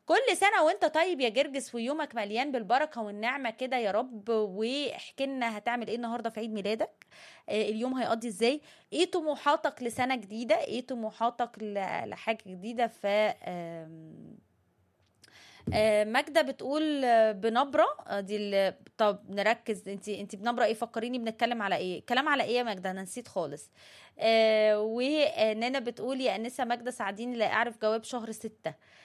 كل سنة وانت طيب يا جرجس ويومك مليان بالبركة والنعمة كده يا رب واحكي لنا هتعمل ايه النهاردة في عيد ميلادك آه، اليوم هيقضي ازاي ايه طموحاتك لسنة جديدة ايه طموحاتك ل- لحاجة جديدة ف آم، آه، ماجدة بتقول آه، بنبرة آه، دي ال- طب نركز انت انت بنبرة ايه فكريني بنتكلم على ايه كلام على ايه يا ماجدة انا نسيت خالص آه ونانا بتقول يا انسة ماجدة ساعديني لا اعرف جواب شهر ستة